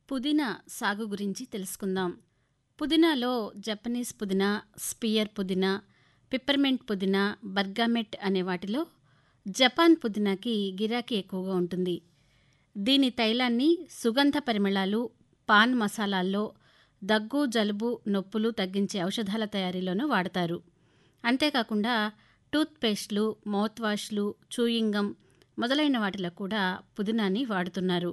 పుదీనా సాగు గురించి తెలుసుకుందాం పుదీనాలో జపనీస్ పుదీనా స్పియర్ పుదీనా పిప్పర్మెంట్ పుదీనా బర్గామెట్ అనే వాటిలో జపాన్ పుదీనాకి గిరాకీ ఎక్కువగా ఉంటుంది దీని తైలాన్ని సుగంధ పరిమళాలు పాన్ మసాలాల్లో దగ్గు జలుబు నొప్పులు తగ్గించే ఔషధాల తయారీలోనూ వాడతారు అంతేకాకుండా టూత్ పేస్ట్లు మౌత్ వాష్లు చూయింగం మొదలైన వాటిలో కూడా పుదీనాని వాడుతున్నారు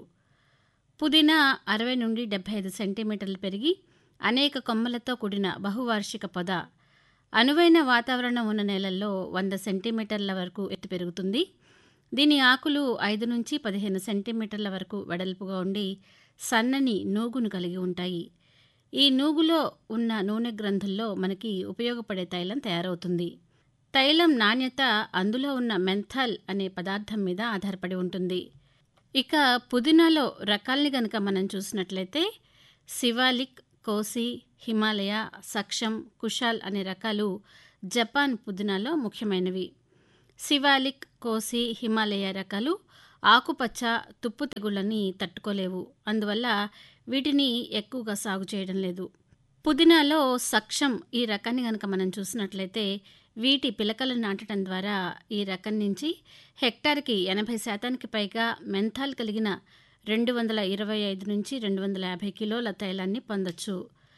పుదీనా అరవై నుండి డెబ్బై ఐదు సెంటీమీటర్లు పెరిగి అనేక కొమ్మలతో కూడిన బహువార్షిక పొద అనువైన వాతావరణం ఉన్న నేలల్లో వంద సెంటీమీటర్ల వరకు ఎత్తు పెరుగుతుంది దీని ఆకులు ఐదు నుంచి పదిహేను సెంటీమీటర్ల వరకు వెడల్పుగా ఉండి సన్నని నూగును కలిగి ఉంటాయి ఈ నూగులో ఉన్న నూనె గ్రంథుల్లో మనకి ఉపయోగపడే తైలం తయారవుతుంది తైలం నాణ్యత అందులో ఉన్న మెంథాల్ అనే పదార్థం మీద ఆధారపడి ఉంటుంది ఇక పుదీనాలో రకాల్ని గనక మనం చూసినట్లయితే శివాలిక్ కోసి హిమాలయ సక్షం కుషాల్ అనే రకాలు జపాన్ పుదీనాలో ముఖ్యమైనవి శివాలిక్ కోసి హిమాలయ రకాలు ఆకుపచ్చ తుప్పు తెగుళ్ళని తట్టుకోలేవు అందువల్ల వీటిని ఎక్కువగా సాగు చేయడం లేదు పుదీనాలో సక్షం ఈ రకాన్ని కనుక మనం చూసినట్లయితే వీటి పిలకలు నాటడం ద్వారా ఈ రకం నుంచి హెక్టార్కి ఎనభై శాతానికి పైగా మెంథాల్ కలిగిన రెండు వందల ఇరవై ఐదు నుంచి రెండు వందల యాభై కిలోల తైలాన్ని పొందొచ్చు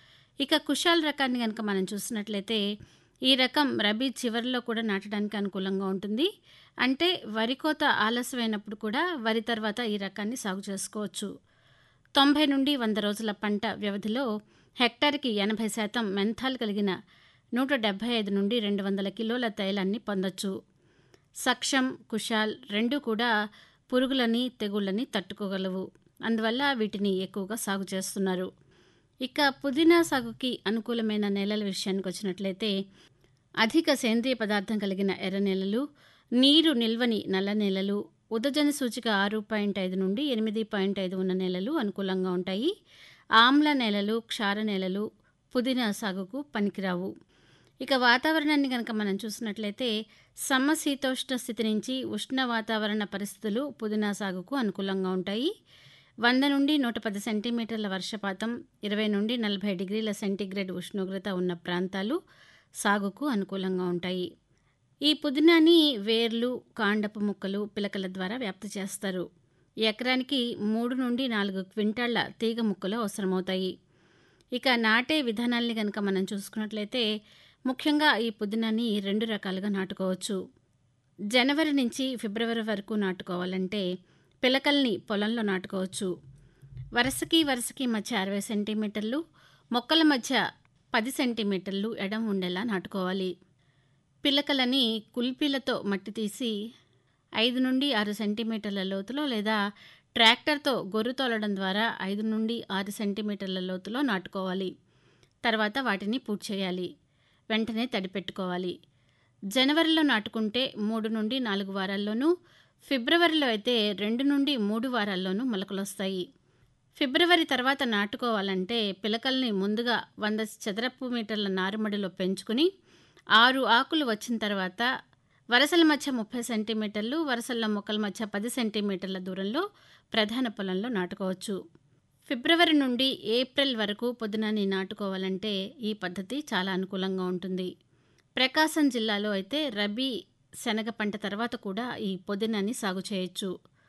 ఇక కుషాల్ రకాన్ని కనుక మనం చూసినట్లయితే ఈ రకం రబీ చివరిలో కూడా నాటడానికి అనుకూలంగా ఉంటుంది అంటే వరి కోత ఆలస్యమైనప్పుడు కూడా వరి తర్వాత ఈ రకాన్ని సాగు చేసుకోవచ్చు తొంభై నుండి వంద రోజుల పంట వ్యవధిలో హెక్టార్కి ఎనభై శాతం మెంథాల్ కలిగిన నూట డెబ్బై ఐదు నుండి రెండు వందల కిలోల తైలాన్ని పొందొచ్చు సక్షం కుషాల్ రెండు కూడా పురుగులని తెగుళ్ళని తట్టుకోగలవు అందువల్ల వీటిని ఎక్కువగా సాగు చేస్తున్నారు ఇక పుదీనా సాగుకి అనుకూలమైన నేలల విషయానికి వచ్చినట్లయితే అధిక సేంద్రియ పదార్థం కలిగిన ఎర్ర నేలలు నీరు నిల్వని నల్ల నేలలు ఉదజన సూచిక ఆరు పాయింట్ ఐదు నుండి ఎనిమిది పాయింట్ ఐదు ఉన్న నేలలు అనుకూలంగా ఉంటాయి ఆమ్ల నేలలు క్షార నేలలు పుదీనా సాగుకు పనికిరావు ఇక వాతావరణాన్ని కనుక మనం చూసినట్లయితే సమశీతోష్ణ స్థితి నుంచి ఉష్ణ వాతావరణ పరిస్థితులు పుదీనా సాగుకు అనుకూలంగా ఉంటాయి వంద నుండి నూట పది సెంటీమీటర్ల వర్షపాతం ఇరవై నుండి నలభై డిగ్రీల సెంటీగ్రేడ్ ఉష్ణోగ్రత ఉన్న ప్రాంతాలు సాగుకు అనుకూలంగా ఉంటాయి ఈ పుదీనాని వేర్లు కాండపు ముక్కలు పిలకల ద్వారా వ్యాప్తి చేస్తారు ఎకరానికి మూడు నుండి నాలుగు క్వింటాళ్ల తీగ ముక్కలు అవసరమవుతాయి ఇక నాటే విధానాల్ని కనుక మనం చూసుకున్నట్లయితే ముఖ్యంగా ఈ పుదీనాని రెండు రకాలుగా నాటుకోవచ్చు జనవరి నుంచి ఫిబ్రవరి వరకు నాటుకోవాలంటే పిలకల్ని పొలంలో నాటుకోవచ్చు వరుసకి వరుసకి మధ్య అరవై సెంటీమీటర్లు మొక్కల మధ్య పది సెంటీమీటర్లు ఎడం ఉండేలా నాటుకోవాలి పిలకలని కుల్పీలతో మట్టి తీసి ఐదు నుండి ఆరు సెంటీమీటర్ల లోతులో లేదా ట్రాక్టర్తో గొర్రు తోలడం ద్వారా ఐదు నుండి ఆరు సెంటీమీటర్ల లోతులో నాటుకోవాలి తర్వాత వాటిని పూర్తి చేయాలి వెంటనే తడిపెట్టుకోవాలి జనవరిలో నాటుకుంటే మూడు నుండి నాలుగు వారాల్లోనూ ఫిబ్రవరిలో అయితే రెండు నుండి మూడు వారాల్లోనూ మొలకలొస్తాయి ఫిబ్రవరి తర్వాత నాటుకోవాలంటే పిలకల్ని ముందుగా వంద చదరపు మీటర్ల నారుమడిలో పెంచుకుని ఆరు ఆకులు వచ్చిన తర్వాత వరసల మధ్య ముప్పై సెంటీమీటర్లు వరసల మొక్కల మధ్య పది సెంటీమీటర్ల దూరంలో ప్రధాన పొలంలో నాటుకోవచ్చు ఫిబ్రవరి నుండి ఏప్రిల్ వరకు పుదీనాని నాటుకోవాలంటే ఈ పద్ధతి చాలా అనుకూలంగా ఉంటుంది ప్రకాశం జిల్లాలో అయితే రబీ శనగ పంట తర్వాత కూడా ఈ పుదీనాని సాగు చేయొచ్చు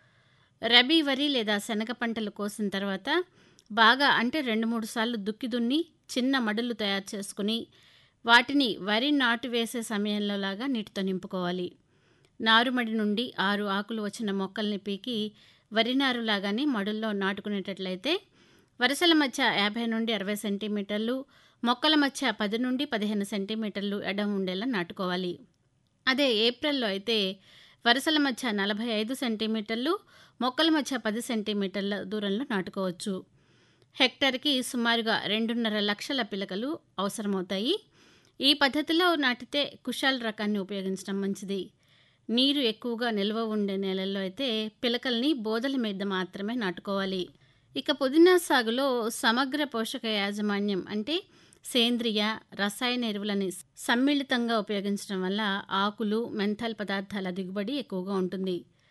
రబీ వరి లేదా శనగ పంటలు కోసిన తర్వాత బాగా అంటే రెండు మూడు సార్లు దుక్కి దున్ని చిన్న మడులు తయారు చేసుకుని వాటిని వరి నాటు వేసే సమయంలో లాగా నీటితో నింపుకోవాలి నారుమడి నుండి ఆరు ఆకులు వచ్చిన మొక్కల్ని పీకి వరి నారు లాగానే మడుల్లో నాటుకునేటట్లయితే వరుసల మధ్య యాభై నుండి అరవై సెంటీమీటర్లు మొక్కల మధ్య పది నుండి పదిహేను సెంటీమీటర్లు ఎడం ఉండేలా నాటుకోవాలి అదే ఏప్రిల్లో అయితే వరుసల మధ్య నలభై ఐదు సెంటీమీటర్లు మొక్కల మధ్య పది సెంటీమీటర్ల దూరంలో నాటుకోవచ్చు హెక్టార్కి సుమారుగా రెండున్నర లక్షల పిలకలు అవసరమవుతాయి ఈ పద్ధతిలో నాటితే కుషాల్ రకాన్ని ఉపయోగించడం మంచిది నీరు ఎక్కువగా నిల్వ ఉండే నేలల్లో అయితే పిలకల్ని బోదల మీద మాత్రమే నాటుకోవాలి ఇక పుదీనా సాగులో సమగ్ర పోషక యాజమాన్యం అంటే సేంద్రియ రసాయన ఎరువులని సమ్మిళితంగా ఉపయోగించడం వల్ల ఆకులు మెంథాల్ పదార్థాల దిగుబడి ఎక్కువగా ఉంటుంది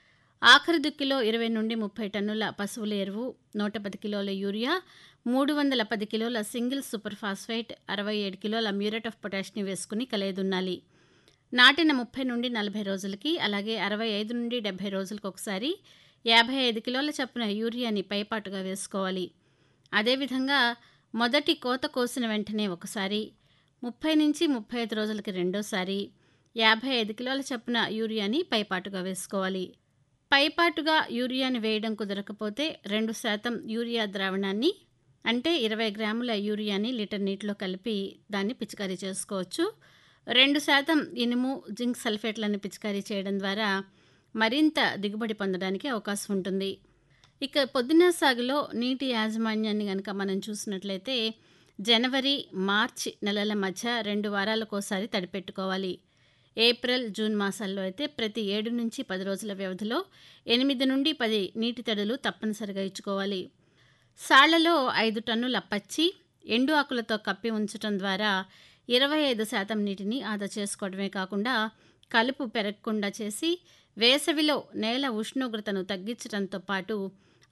ఆఖరి దుక్కిలో ఇరవై నుండి ముప్పై టన్నుల పశువుల ఎరువు నూట పది కిలోల యూరియా మూడు వందల పది కిలోల సింగిల్ సూపర్ ఫాస్ఫేట్ అరవై ఏడు కిలోల మ్యూరేట్ ఆఫ్ పొటాష్ని వేసుకుని కలయదున్నాలి నాటిన ముప్పై నుండి నలభై రోజులకి అలాగే అరవై ఐదు నుండి డెబ్బై రోజులకు ఒకసారి యాభై ఐదు కిలోల చొప్పున యూరియాని పైపాటుగా వేసుకోవాలి అదేవిధంగా మొదటి కోత కోసిన వెంటనే ఒకసారి ముప్పై నుంచి ముప్పై ఐదు రోజులకి రెండోసారి యాభై ఐదు కిలోల చొప్పున యూరియాని పైపాటుగా వేసుకోవాలి పైపాటుగా యూరియాని వేయడం కుదరకపోతే రెండు శాతం యూరియా ద్రావణాన్ని అంటే ఇరవై గ్రాముల యూరియాని లీటర్ నీటిలో కలిపి దాన్ని పిచికారీ చేసుకోవచ్చు రెండు శాతం ఇనుము జింక్ సల్ఫేట్లను పిచికారీ చేయడం ద్వారా మరింత దిగుబడి పొందడానికి అవకాశం ఉంటుంది ఇక పొద్దున సాగులో నీటి యాజమాన్యాన్ని కనుక మనం చూసినట్లయితే జనవరి మార్చి నెలల మధ్య రెండు వారాలకోసారి తడిపెట్టుకోవాలి ఏప్రిల్ జూన్ మాసాల్లో అయితే ప్రతి ఏడు నుంచి పది రోజుల వ్యవధిలో ఎనిమిది నుండి పది నీటి తడులు తప్పనిసరిగా ఇచ్చుకోవాలి సాళ్లలో ఐదు టన్నుల పచ్చి ఎండు ఆకులతో కప్పి ఉంచడం ద్వారా ఇరవై ఐదు శాతం నీటిని ఆదా చేసుకోవడమే కాకుండా కలుపు పెరగకుండా చేసి వేసవిలో నేల ఉష్ణోగ్రతను తగ్గించడంతో పాటు